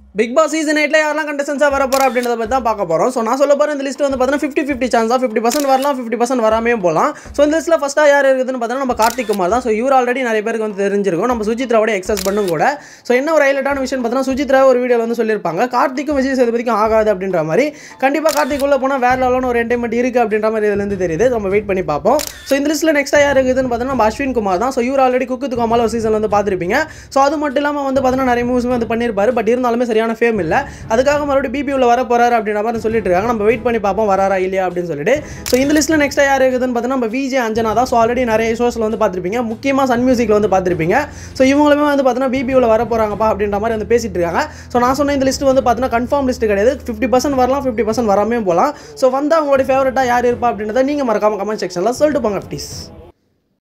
big Boss season எயிட்ல யாரெல்லாம் கண்டஸ்டன்ஸாக வர போகிறா அப்படின்றத பற்றி தான் பார்க்க போகிறோம் ஸோ நான் சொல்ல போகிற இந்த லிஸ்ட் வந்து பார்த்தீங்கன்னா fifty fifty chance fifty percent வரலாம் ஃபிஃப்டி பர்சன்ட் வராமையும் போகலாம் ஸோ இந்த லிஸ்ட்டில் ஃபஸ்ட்டாக யார் இருக்குதுன்னு பார்த்தீங்கன்னா நம்ம கார்த்திக் குமார் தான் ஸோ இவர் ஆல்ரெடி நிறைய பேருக்கு வந்து தெரிஞ்சிருக்கும் நம்ம சுஜித்ராவோட எக்ஸஸ் பண்ணும் கூட ஸோ என்ன ஒரு ஹைலைட்டான விஷயம் பார்த்தீங்கன்னா சுஜித்ரா ஒரு வீடியோவில் வந்து சொல்லியிருப்பாங்க கார்த்திக்கும் விஜய் சேதுபதிக்கும் ஆகாது அப்படின்ற மாதிரி கண்டிப்பாக கார்த்திக் உள்ள போனால் வேற லெவலான ஒரு என்டர்மெண்ட் இருக்குது அப்படின்ற மாதிரி இதுலேருந்து தெரியுது நம்ம வெயிட் பண்ணி பார்ப்போம் ஸோ இந்த லிஸ்ட்டில் நெக்ஸ்ட்டாக யார் இருக்குதுன்னு பார்த்தீங்கன்னா நம்ம அஸ்வின் குமார் தான் ஸோ இவர் ஆல்ரெடி குக்கு கோமால ஒரு சீசன் வந்து பார்த்துருப்பீங்க ஸோ அது மட்டும் இல்லாமல் வந்து பார்த்தீங்கன்னா நிறைய மூவ்ஸுமே வந்து பண்ணியிருப்பாரு பட் இருந்தாலுமே சரியான ஃபேம் இல்லை அதுக்காக மறுபடியும் பிபி உள்ள வர போறாரு அப்படின்ற மாதிரி சொல்லிட்டு இருக்காங்க நம்ம வெயிட் பண்ணி பார்ப்போம் வராரா இல்லையா அப்படின்னு சொல்லிட்டு ஸோ இந்த லிஸ்ட்டில் நெக்ஸ்ட் யார் இருக்குதுன்னு பார்த்தீங்கன்னா நம்ம விஜய் அஞ்சனா தான் ஸோ ஆல்ரெடி நிறைய ஷோஸில் வந்து பார்த்துருப்பீங்க முக்கியமாக சன் மியூசிக்கில் வந்து பார்த்துருப்பீங்க ஸோ இவங்களுமே வந்து பார்த்தீங்கன்னா பிபி உள்ள வர போகிறாங்கப்பா அப்படின்ற மாதிரி வந்து பேசிட்டு இருக்காங்க ஸோ நான் சொன்ன இந்த லிஸ்ட் வந்து பார்த்தீங்கன்னா கன்ஃபார்ம் லிஸ்ட் கிடையாது ஃபிஃப்டி பர்சன்ட் வரலாம் ஃபிஃப்டி பர்சன்ட் வராமே போகலாம் ஸோ வந்து அவங்களுடைய ஃபேவரட்டாக யார் இருப்பா அப்படின்றத நீங்கள் மறக்காம கமெண்ட் செக்ஷனில் சொல்லிட்டு போங்க ப்ளீஸ்